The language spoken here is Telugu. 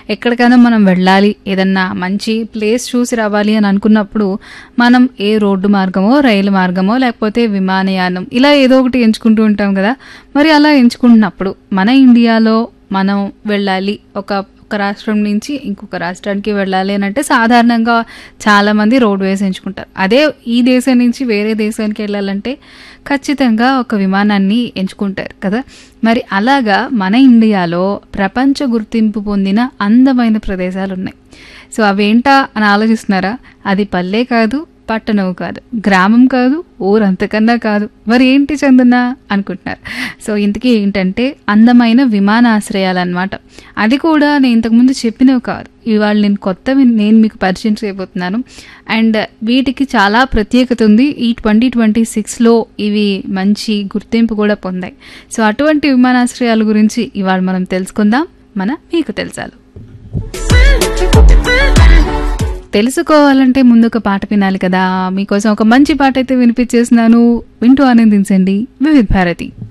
ఎక్కడికైనా మనం వెళ్ళాలి ఏదన్నా మంచి ప్లేస్ చూసి రావాలి అని అనుకున్నప్పుడు మనం ఏ రోడ్డు మార్గమో రైలు మార్గమో లేకపోతే విమానయానం ఇలా ఏదో ఒకటి ఎంచుకుంటూ ఉంటాం కదా మరి అలా ఎంచుకుంటున్నప్పుడు మన ఇండియాలో మనం వెళ్ళాలి ఒక ఒక రాష్ట్రం నుంచి ఇంకొక రాష్ట్రానికి వెళ్ళాలి అని అంటే సాధారణంగా చాలామంది రోడ్ వేస్ ఎంచుకుంటారు అదే ఈ దేశం నుంచి వేరే దేశానికి వెళ్ళాలంటే ఖచ్చితంగా ఒక విమానాన్ని ఎంచుకుంటారు కదా మరి అలాగా మన ఇండియాలో ప్రపంచ గుర్తింపు పొందిన అందమైన ప్రదేశాలు ఉన్నాయి సో అవేంటా అని ఆలోచిస్తున్నారా అది పల్లె కాదు పట్టణం కాదు గ్రామం కాదు ఊరు అంతకన్నా కాదు మరి ఏంటి చందన అనుకుంటున్నారు సో ఇంతకీ ఏంటంటే అందమైన విమానాశ్రయాలు అనమాట అది కూడా నేను ఇంతకుముందు చెప్పినవి కాదు ఇవాళ నేను కొత్తవి నేను మీకు పరిచయం చేయబోతున్నాను అండ్ వీటికి చాలా ప్రత్యేకత ఉంది ఈ ట్వంటీ ట్వంటీ సిక్స్లో ఇవి మంచి గుర్తింపు కూడా పొందాయి సో అటువంటి విమానాశ్రయాల గురించి ఇవాళ మనం తెలుసుకుందాం మన మీకు తెలుసాలు తెలుసుకోవాలంటే ముందు ఒక పాట వినాలి కదా మీకోసం ఒక మంచి పాట అయితే వినిపించేస్తున్నాను వింటూ ఆనందించండి వివిధ భారతి